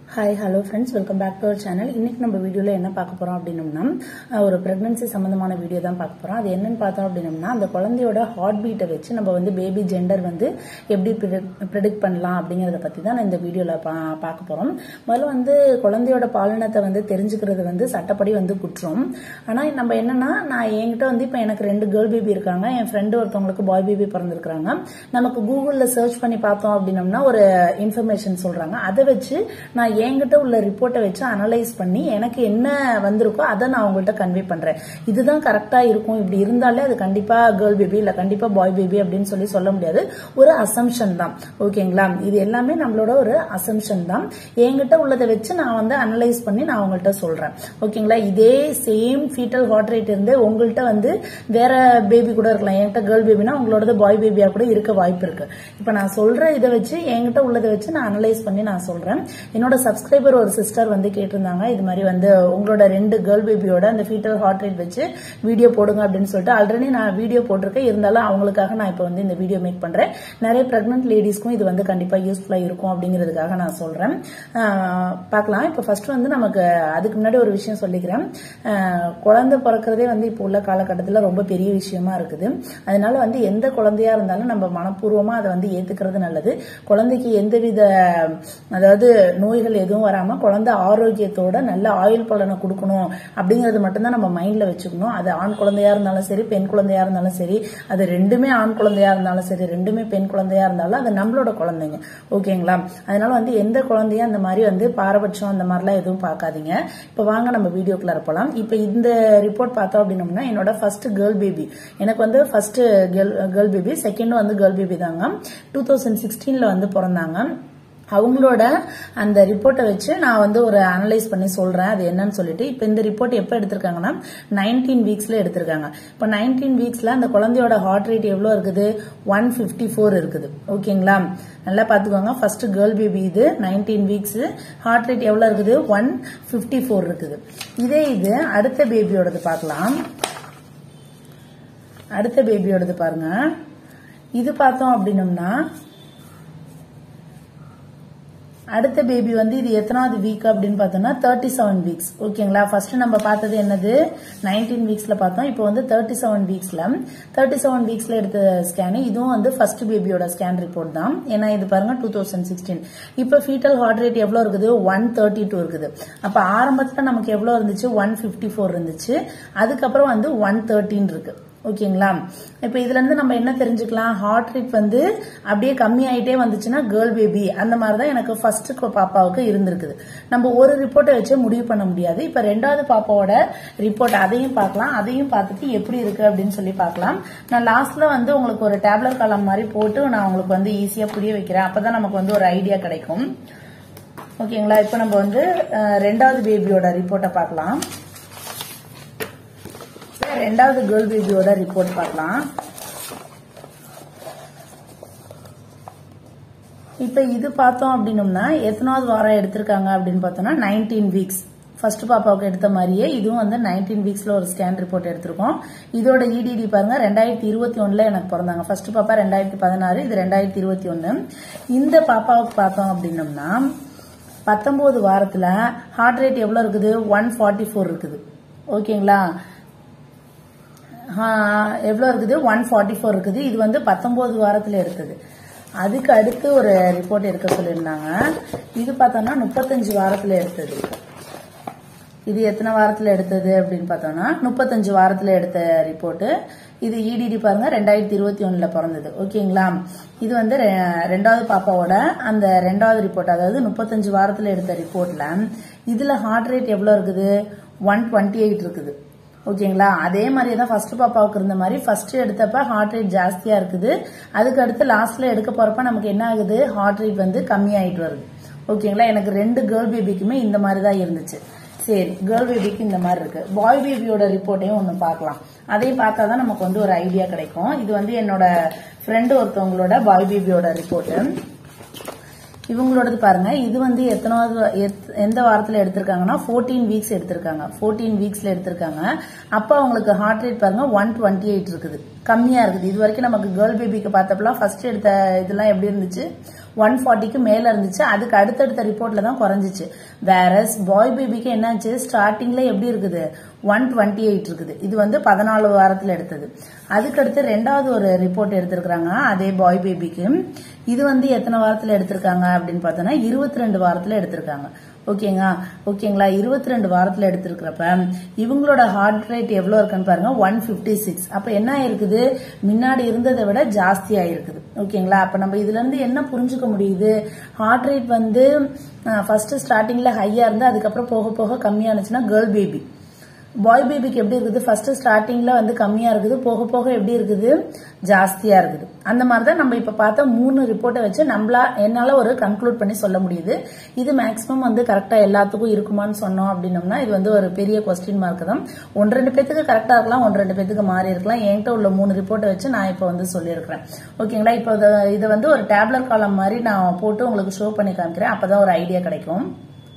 hi hello friends welcome back to our channel இன்னைக்கு நம்ம வீடியோவில் என்ன பார்க்க போகிறோம் அப்படின்னம்னா அஹ், ஒரு ப்ரெக்னன்சி சம்மந்தமான வீடியோ தான் பார்க்க போகிறோம் அது என்னன்னு பார்த்தோம் அப்படின்னம்னா அந்த குழந்தையோட ஹார்ட் பீட்டை வச்சு நம்ம வந்து பேபி ஜெண்டர் வந்து எப்படி ப்ரிடிக்ட் பண்ணலாம் அப்படிங்கிறத பற்றி தான் நான் இந்த வீடியோவில் பா பார்க்க போகிறோம் முதல்ல வந்து குழந்தையோட பாலினத்தை வந்து தெரிஞ்சுக்கிறது வந்து சட்டப்படி வந்து குற்றம் ஆனால் நம்ம என்னன்னா நான் என்கிட்ட வந்து இப்போ எனக்கு ரெண்டு கேர்ள் பேபி இருக்காங்க என் ஃப்ரெண்டு ஒருத்தவங்களுக்கு பாய் பேபி பிறந்திருக்கிறாங்க நமக்கு கூகுளில் சர்ச் பண்ணி பார்த்தோம் அப்படின்னம்னா ஒரு இன்ஃபர்மேஷன் சொல்கிறாங்க அதை வச்சு நான் என்கிட்ட உள்ள ரிப்போர்ட்டை வச்சு அனலைஸ் பண்ணி எனக்கு என்ன வந்திருக்கோ அதை நான் அவங்கள்ட்ட கன்வே பண்றேன் இதுதான் கரெக்டா இருக்கும் இப்படி இருந்தாலே அது கண்டிப்பா கேர்ள் பேபி இல்ல கண்டிப்பா பாய் பேபி அப்படின்னு சொல்லி சொல்ல முடியாது ஒரு அசம்ஷன் தான் ஓகேங்களா இது எல்லாமே நம்மளோட ஒரு அசம்ஷன் தான் என்கிட்ட உள்ளதை வச்சு நான் வந்து அனலைஸ் பண்ணி நான் அவங்கள்ட்ட சொல்றேன் ஓகேங்களா இதே சேம் ஃபீட்டல் ஹார்ட் ரேட் இருந்து உங்கள்கிட்ட வந்து வேற பேபி கூட இருக்கலாம் என்கிட்ட கேர்ள் பேபினா உங்களோட பாய் பேபியா கூட இருக்க வாய்ப்பு இருக்கு இப்ப நான் சொல்ற இதை வச்சு என்கிட்ட உள்ளதை வச்சு நான் அனலைஸ் பண்ணி நான் சொல்றேன் என்னோட சப்ஸ்கிரைபர் ஒரு சிஸ்டர் வந்து கேட்டிருந்தாங்க இது மாதிரி வந்து உங்களோட ரெண்டு கேர்ள் பேபியோட அந்த ஃபீட்டல் ஹார்ட் ரேட் வச்சு வீடியோ போடுங்க அப்படின்னு சொல்லிட்டு ஆல்ரெடி நான் வீடியோ போட்டிருக்கேன் இருந்தாலும் அவங்களுக்காக நான் இப்போ வந்து இந்த வீடியோ மேக் பண்றேன் நிறைய பிரெக்னன்ட் லேடிஸ்க்கும் இது வந்து கண்டிப்பா யூஸ்ஃபுல்லா இருக்கும் அப்படிங்கிறதுக்காக நான் சொல்றேன் ஆஹ் பார்க்கலாம் இப்போ ஃபர்ஸ்ட் வந்து நமக்கு அதுக்கு முன்னாடி ஒரு விஷயம் சொல்லிக்கிறேன் ஆஹ் குழந்தை பிறக்கிறதே வந்து இப்போ உள்ள காலகட்டத்தில் ரொம்ப பெரிய விஷயமா இருக்குது அதனால வந்து எந்த குழந்தையா இருந்தாலும் நம்ம மனப்பூர்வமா அதை வந்து ஏத்துக்கிறது நல்லது குழந்தைக்கு எந்தவித அதாவது நோய்கள் எதுவும் வராம குழந்தை ஆரோக்கியத்தோட நல்ல ஆயுள் பலனை கொடுக்கணும் அப்படிங்கறது மட்டும்தான் நம்ம மைண்ட்ல வச்சுக்கணும் அது ஆண் குழந்தையா இருந்தாலும் சரி பெண் குழந்தையா இருந்தாலும் சரி அது ரெண்டுமே ஆண் குழந்தையா இருந்தாலும் சரி ரெண்டுமே பெண் குழந்தையா இருந்தாலும் அது நம்மளோட குழந்தைங்க ஓகேங்களா அதனால வந்து எந்த குழந்தையும் அந்த மாதிரி வந்து பாரபட்சம் அந்த மாதிரிலாம் எதுவும் பார்க்காதீங்க இப்போ வாங்க நம்ம வீடியோக்குள்ள போலாம் இப்போ இந்த ரிப்போர்ட் பார்த்தோம் அப்படின்னம்னா என்னோட ஃபர்ஸ்ட் கேர்ள் பேபி எனக்கு வந்து first girl girl baby second வந்து கேர்ள் பேபி தாங்க டூ தௌசண்ட் சிக்ஸ்டீன்ல வந்து பிறந்தாங்க அவங்களோட அந்த ரிப்போர்ட்டை வச்சு நான் வந்து ஒரு அனலைஸ் பண்ணி சொல்றேன் அது என்னன்னு சொல்லிட்டு இப்போ இந்த ரிப்போர்ட் எப்போ எடுத்திருக்காங்கன்னா நைன்டீன் வீக்ஸ்ல எடுத்திருக்காங்க இப்போ நைன்டீன் வீக்ஸ்ல அந்த குழந்தையோட ஹார்ட் ரேட் எவ்வளோ இருக்குது ஒன் ஃபிஃப்டி ஃபோர் இருக்குது ஓகேங்களா நல்லா பார்த்துக்கோங்க ஃபர்ஸ்ட் கேர்ள் பேபி இது நைன்டீன் வீக்ஸ் ஹார்ட் ரேட் எவ்வளோ இருக்குது ஒன் ஃபிஃப்டி ஃபோர் இருக்குது இதே இது அடுத்த பேபியோடது பார்க்கலாம் அடுத்த பேபியோடது பாருங்க இது பார்த்தோம் அப்படின்னம்னா அடுத்த பேபி வந்து இது எத்தனாவது வீக் அப்படின்னு பார்த்தோம்னா தேர்ட்டி செவன் வீக்ஸ் ஓகேங்களா ஃபர்ஸ்ட் நம்ம பார்த்தது என்னது நைன்டீன் வீக்ஸ்ல பார்த்தோம் இப்போ வந்து தேர்ட்டி செவன் வீக்ஸ்ல தேர்ட்டி செவன் வீக்ஸ்ல எடுத்த ஸ்கேனு இதுவும் வந்து ஃபர்ஸ்ட் பேபியோட ஸ்கேன் ரிப்போர்ட் தான் ஏன்னா இது பாருங்க டூ தௌசண்ட் சிக்ஸ்டீன் இப்போ ஃபீட்டல் ஹார்ட் ரேட் எவ்வளவு இருக்குது ஒன் தேர்ட்டி டூ இருக்குது அப்ப ஆரம்பத்துல நமக்கு எவ்வளவு இருந்துச்சு ஒன் பிப்டி ஃபோர் இருந்துச்சு அதுக்கப்புறம் வந்து ஒன் தேர்ட்டின் இருக்கு ஓகேங்களா இப்போ இதுல இருந்து நம்ம என்ன தெரிஞ்சுக்கலாம் ஹார்ட் ரேட் வந்து அப்படியே கம்மி ஆயிட்டே வந்துச்சுன்னா கேர்ள் பேபி அந்த மாதிரி தான் எனக்கு ஃபர்ஸ்ட் பாப்பாவுக்கு இருந்திருக்குது நம்ம ஒரு ரிப்போர்ட்டை வச்சு முடிவு பண்ண முடியாது இப்போ ரெண்டாவது பாப்பாவோட ரிப்போர்ட் அதையும் பார்க்கலாம் அதையும் பார்த்துட்டு எப்படி இருக்கு அப்படின்னு சொல்லி பார்க்கலாம் நான் லாஸ்ட்ல வந்து உங்களுக்கு ஒரு டேப்லெட் காலம் மாதிரி போட்டு நான் உங்களுக்கு வந்து ஈஸியா புரிய வைக்கிறேன் அப்பதான் நமக்கு வந்து ஒரு ஐடியா கிடைக்கும் ஓகேங்களா இப்போ நம்ம வந்து அஹ், ரெண்டாவது பேபியோட ரிப்போர்ட்டை பார்க்கலாம் ரெண்டாவது கேர்ள் பேபியோட ரிப்போர்ட் பார்க்கலாம் இப்ப இது பார்த்தோம் அப்படின்னம்னா எத்தனாவது வாரம் எடுத்திருக்காங்க அப்படின்னு பார்த்தோம்னா நைன்டீன் வீக்ஸ் ஃபர்ஸ்ட் பாப்பாவுக்கு எடுத்த மாதிரியே இதுவும் வந்து நைன்டீன் வீக்ஸ்ல ஒரு ஸ்கேன் ரிப்போர்ட் எடுத்திருக்கோம் இதோட இடிடி பாருங்க ரெண்டாயிரத்தி இருபத்தி ஒண்ணுல எனக்கு பிறந்தாங்க ஃபர்ஸ்ட் பாப்பா ரெண்டாயிரத்தி பதினாறு இது ரெண்டாயிரத்தி இருபத்தி ஒன்னு இந்த பாப்பாவுக்கு பார்த்தோம் அப்படின்னம்னா பத்தொன்பது வாரத்துல ஹார்ட் ரேட் எவ்வளவு இருக்குது ஒன் ஃபார்ட்டி ஃபோர் இருக்குது ஓகேங்களா எவ்வளோ இருக்குது ஒன் ஃபார்ட்டி ஃபோர் இருக்குது இது வந்து பத்தொம்போது வாரத்தில் எடுத்தது அதுக்கு அடுத்து ஒரு ரிப்போர்ட் எடுக்க சொல்லியிருந்தாங்க இது பார்த்தோம்னா முப்பத்தஞ்சு வாரத்தில் எடுத்தது இது எத்தனை வாரத்தில் எடுத்தது அப்படின்னு பார்த்தோம்னா முப்பத்தஞ்சு வாரத்தில் எடுத்த ரிப்போர்ட்டு இது இடிடி பாருங்க ரெண்டாயிரத்தி இருபத்தி ஒன்றில் பிறந்தது ஓகேங்களா இது வந்து ரெ- ரெண்டாவது பாப்பாவோட அந்த ரெண்டாவது ரிப்போர்ட் அதாவது முப்பத்தஞ்சு வாரத்தில் எடுத்த ரிப்போர்ட்ல இதுல ஹார்ட் ரேட் எவ்வளோ இருக்குது ஒன் டுவெண்ட்டி எயிட் இருக்குது ஓகேங்களா அதே மாதிரி தான் ஃபர்ஸ்ட் பாப்பாவுக்கு இருந்த மாதிரி ஃபர்ஸ்ட் எடுத்தப்ப ஹார்ட் ரேட் ஜாஸ்தியா இருக்குது அதுக்கு அடுத்து லாஸ்ட்ல எடுக்க போறப்ப நமக்கு என்ன ஆகுது ஹார்ட் ரேட் வந்து கம்மி ஆயிட்டு வருது ஓகேங்களா எனக்கு ரெண்டு கேர்ள் பேபிக்குமே இந்த மாதிரி தான் இருந்துச்சு சரி கேர்ள் பேபிக்கு இந்த மாதிரி இருக்கு பாய் பேபியோட ரிப்போர்ட்டையும் ஒன்று பார்க்கலாம் அதையும் பார்த்தா தான் நமக்கு வந்து ஒரு ஐடியா கிடைக்கும் இது வந்து என்னோட ஃப்ரெண்டு ஒருத்தவங்களோட பாய் பேபியோட ரிப்போர்ட்டு இவங்களோடது பாருங்க இது வந்து எத்தனாவது எத்- எந்த வாரத்துல எடுத்திருக்காங்கன்னா 14 வீக்ஸ் எடுத்திருக்காங்க 14 வீக்ஸ்ல எடுத்திருக்காங்க அப்ப அவங்களுக்கு ஹார்ட் ரேட் பாருங்க ஒன் டுவெண்ட்டி எயிட் இருக்குது கம்மியா இருக்குது இது வரைக்கும் நமக்கு கேர்ள் பேபிக்கு பார்த்தப்பலாம் ஃபர்ஸ்ட் எடுத்த இதெல்லாம் எப்படி இருந்துச்சு ஒன் ஃபார்ட்டிக்கு மேல இருந்துச்சு அதுக்கு அடுத்தடுத்த ரிப்போர்ட்ல தான் குறைஞ்சிச்சு வேற பாய் பேபிக்கு என்னாச்சு ஸ்டார்டிங்ல எப்படி இருக்குது ஒன் டுவெண்ட்டி எயிட் இருக்குது இது வந்து பதினாலு வாரத்துல எடுத்தது அதுக்கடுத்து ரெண்டாவது ஒரு ரிப்போர்ட் எடுத்திருக்கிறாங்க அதே பாய் பேபிக்கு இது வந்து எத்தனை வாரத்துல எடுத்திருக்காங்க அப்படின்னு பார்த்தோன்னா இருபத்தி ரெண்டு வாரத்துல எடுத்திருக்காங்க ஓகேங்களா ஓகேங்களா இருபத்தி ரெண்டு வாரத்துல எடுத்திருக்கிறப்ப இவங்களோட ஹார்ட் ரேட் எவ்வளவு இருக்குன்னு பாருங்க ஒன் பிப்டி சிக்ஸ் அப்ப என்ன ஆயிருக்குது முன்னாடி இருந்ததை விட ஜாஸ்தி ஆயிருக்குது ஓகேங்களா அப்ப நம்ம இதுல இருந்து என்ன புரிஞ்சுக்க முடியுது ஹார்ட் ரேட் வந்து ஃபர்ஸ்ட் ஸ்டார்டிங்ல ஹையா இருந்து அதுக்கப்புறம் போக போக கம்மியானுச்சுன்னா கேர்ள் பேபி பாய் பேபிக்கு எப்படி இருக்குது ஃபர்ஸ்ட் ஸ்டார்டிங்ல வந்து கம்மியா இருக்குது போக போக எப்படி இருக்குது ஜாஸ்தியா இருக்குது அந்த மாதிரி தான் நம்ம இப்ப பார்த்த மூணு ரிப்போர்ட்டை வச்சு நம்மளா என்னால ஒரு கன்க்ளூட் பண்ணி சொல்ல முடியுது இது மேக்ஸிமம் வந்து கரெக்டா எல்லாத்துக்கும் இருக்குமான்னு சொன்னோம் அப்படின்னோம்னா இது வந்து ஒரு பெரிய கொஸ்டின் மார்க் தான் ஒன்று ரெண்டு பேத்துக்கு கரெக்டா இருக்கலாம் ஒன்று ரெண்டு பேத்துக்கு மாறி இருக்கலாம் என்கிட்ட உள்ள மூணு ரிப்போர்ட்டை வச்சு நான் இப்போ வந்து சொல்லியிருக்கிறேன் ஓகேங்களா இப்போ இதை வந்து ஒரு டேப்லெட் காலம் மாதிரி நான் போட்டு உங்களுக்கு ஷோ பண்ணி காமிக்கிறேன் அப்பதான் ஒரு ஐடியா கிடைக்கும்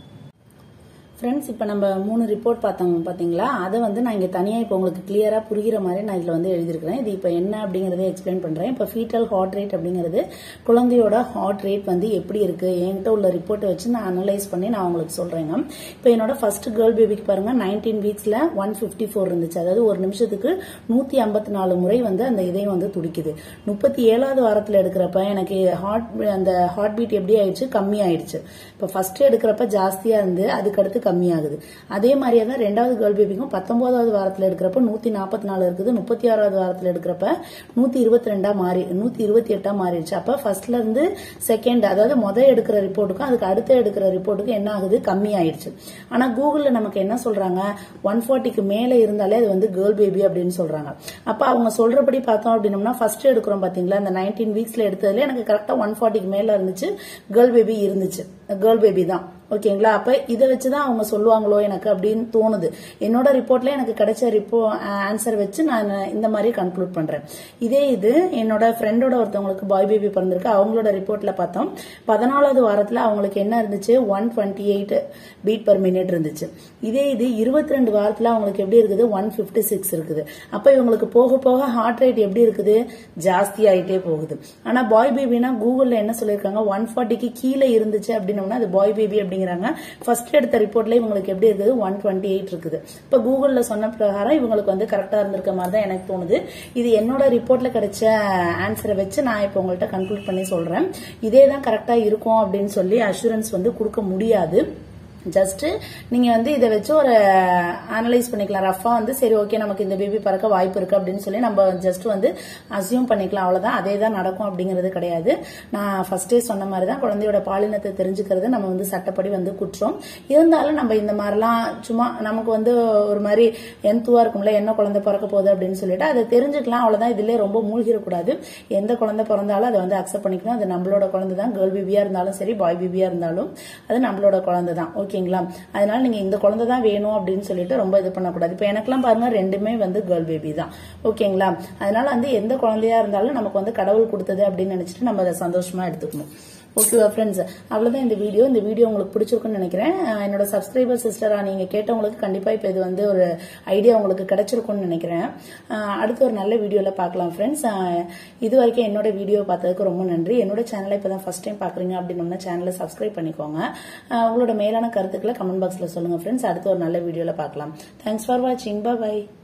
ஃப்ரெண்ட்ஸ் இப்போ நம்ம மூணு ரிப்போர்ட் பார்த்தோம் பார்த்தீங்களா அதை வந்து நான் இங்கே தனியாக இப்போ உங்களுக்கு கிளியராக புரிகிற மாதிரி நான் இதில் வந்து எழுதியிருக்கிறேன் இது இப்போ என்ன அப்படிங்கிறத எக்ஸ்பிளைன் பண்ணுறேன் இப்போ ஃபீட்டல் ஹார்ட் ரேட் அப்படிங்கிறது குழந்தையோட ஹார்ட் ரேட் வந்து எப்படி இருக்குது என்கிட்ட உள்ள ரிப்போர்ட்டை வச்சு நான் அனலைஸ் பண்ணி நான் உங்களுக்கு சொல்கிறேங்க இப்போ என்னோட ஃபர்ஸ்ட் கேர்ள் பேபிக்கு பாருங்க நைன்டீன் வீக்ஸில் ஒன் ஃபிஃப்டி ஃபோர் இருந்துச்சு அதாவது ஒரு நிமிஷத்துக்கு நூற்றி ஐம்பத்தி நாலு முறை வந்து அந்த இதயம் வந்து துடிக்குது முப்பத்தி ஏழாவது வாரத்தில் எடுக்கிறப்ப எனக்கு ஹார்ட் அந்த ஹார்ட் பீட் எப்படி ஆயிடுச்சு கம்மி ஆயிடுச்சு இப்போ ஃபர்ஸ்ட் எடுக்கிறப்ப ஜாஸ்தியாக இருந்து அதுக்கடுத்து கம்மியாகுது அதே மாதிரியே தான் ரெண்டாவது கேர்ள் பேபிக்கும் பத்தொன்பதாவது வாரத்தில் எடுக்கிறப்ப நூத்தி நாற்பத்தி நாலு இருக்குது முப்பத்தி ஆறாவது வாரத்தில் எடுக்கிறப்ப நூத்தி இருபத்தி ரெண்டா மாறி நூத்தி இருபத்தி எட்டா மாறிடுச்சு அப்ப ஃபர்ஸ்ட்ல இருந்து செகண்ட் அதாவது முதல் எடுக்கிற ரிப்போர்ட்டுக்கும் அதுக்கு அடுத்த எடுக்கிற ரிப்போர்ட்டுக்கும் என்ன ஆகுது கம்மி ஆயிடுச்சு ஆனா கூகுள்ல நமக்கு என்ன சொல்றாங்க ஒன் ஃபார்ட்டிக்கு மேல இருந்தாலே அது வந்து கேர்ள் பேபி அப்படின்னு சொல்றாங்க அப்ப அவங்க சொல்றபடி பார்த்தோம் அப்படின்னம்னா ஃபர்ஸ்ட் எடுக்கிறோம் பாத்தீங்களா இந்த நைன்டீன் வீக்ஸ்ல எடுத்ததுல எனக்கு கரெக்டா ஒன் ஃபார்ட்டிக்கு மேல இருந்துச்சு கேர்ள் பேபி இருந்துச்சு கேர்ள் பேபி தான் ஓகேங்களா அப்ப இதை வச்சுதான் அவங்க சொல்லுவாங்களோ எனக்கு அப்படின்னு தோணுது என்னோட ரிப்போர்ட்ல எனக்கு கிடைச்ச ரிப்போ ஆன்சர் வச்சு நான் இந்த மாதிரி கன்க்ளூட் பண்றேன் இதே இது என்னோட ஃப்ரெண்டோட ஒருத்தவங்களுக்கு பாய் பேபி பிறந்திருக்கு அவங்களோட ரிப்போர்ட்ல பார்த்தோம் பதினாலாவது வாரத்துல அவங்களுக்கு என்ன இருந்துச்சு one twenty eight beat per minute இருந்துச்சு இதே இது இருபத்தி ரெண்டு வாரத்துல அவங்களுக்கு எப்படி இருக்குது ஒன் பிப்டி சிக்ஸ் இருக்குது அப்ப இவங்களுக்கு போக போக ஹார்ட் ரேட் எப்படி இருக்குது ஜாஸ்தி ஆயிட்டே போகுது ஆனா பாய் பேபினா கூகுள்ல என்ன சொல்லியிருக்காங்க ஒன் ஃபார்ட்டிக்கு கீழே இருந்துச்சு அப்படின்னோம்னா அது பாய் பேபி அப்படிங்கிறாங்க ஃபர்ஸ்ட் எடுத்த ரிப்போர்ட்ல இவங்களுக்கு எப்படி இருக்குது ஒன் டுவெண்ட்டி எயிட் இருக்குது இப்ப கூகுள்ல சொன்ன பிரகாரம் இவங்களுக்கு வந்து கரெக்டா இருந்திருக்க மாதிரி தான் எனக்கு தோணுது இது என்னோட ரிப்போர்ட்ல கிடைச்ச ஆன்சரை வச்சு நான் இப்போ உங்கள்கிட்ட கன்க்ளூட் பண்ணி சொல்றேன் இதே தான் கரெக்டா இருக்கும் அப்படின்னு சொல்லி அஷூரன்ஸ் வந்து கொடுக்க முடியாது ஜஸ்ட் நீங்க வந்து இதை வச்சு ஒரு அனலைஸ் பண்ணிக்கலாம் ரஃபா வந்து சரி ஓகே நமக்கு இந்த பேபி பறக்க வாய்ப்பு இருக்கு அப்படின்னு சொல்லி நம்ம ஜஸ்ட் வந்து அசியூம் பண்ணிக்கலாம் அவ்வளவுதான் அதே தான் நடக்கும் அப்படிங்கிறது கிடையாது நான் ஃபர்ஸ்டே சொன்ன மாதிரி தான் குழந்தையோட பாலினத்தை தெரிஞ்சுக்கிறது நம்ம வந்து சட்டப்படி வந்து குற்றம் இருந்தாலும் நம்ம இந்த மாதிரிலாம் சும்மா நமக்கு வந்து ஒரு மாதிரி எந்துவா இருக்கும்ல என்ன குழந்தை பிறக்க போகுது அப்படின்னு சொல்லிட்டு அதை தெரிஞ்சுக்கலாம் அவ்வளவுதான் இதுல ரொம்ப மூழ்கிடக்கூடாது எந்த குழந்தை பிறந்தாலும் அதை வந்து அக்செப்ட் பண்ணிக்கணும் அது நம்மளோட குழந்தை தான் கேர்ள் பேபியா இருந்தாலும் சரி பாய் பேபியா இருந்தாலும் அது நம்மளோட குழந்தை தான் ஓகேங்களா அதனால நீங்க இந்த குழந்தை தான் வேணும் அப்படின்னு சொல்லிட்டு ரொம்ப இது பண்ணக்கூடாது இப்போ எனக்கெல்லாம் பாருங்க ரெண்டுமே வந்து கேர்ள் பேபி தான் ஓகேங்களா அதனால வந்து எந்த குழந்தையா இருந்தாலும் நமக்கு வந்து கடவுள் கொடுத்தது அப்படின்னு நினைச்சிட்டு நம்ம அதை சந்தோஷமா எடுத்துக்கணும் ஓகேவா ஃப்ரெண்ட்ஸ் அவ்வளவுதான் இந்த வீடியோ இந்த வீடியோ உங்களுக்கு பிடிச்சிருக்குன்னு நினைக்கிறேன் அஹ் என்னோட சப்ஸ்கிரைபர் சிஸ்டரா நீங்க கேட்டவங்களுக்கு கண்டிப்பா இப்போ இது வந்து ஒரு ஐடியா உங்களுக்கு கிடைச்சிருக்கும்னு நினைக்கிறேன் அஹ் அடுத்து ஒரு நல்ல வீடியோல பார்க்கலாம் ஃப்ரெண்ட்ஸ் இது வரைக்கும் என்னோட வீடியோ பார்த்ததுக்கு ரொம்ப நன்றி என்னோட சேனலை இப்பதான் ஃபர்ஸ்ட் டைம் பாக்குறீங்க அப்படின்னா சேனலை சப்ஸ்கிரைப் பண்ணிக்கோங்க அஹ் உங்களோட மேலான கருத்துக்களை கமெண்ட் பாக்ஸ்ல சொல்லுங்க ஃப்ரெண்ட்ஸ் அடுத்து ஒரு நல்ல வீடியோல பார்க்கலாம் தேங்க்ஸ் ஃபார் வாட்சிங் பை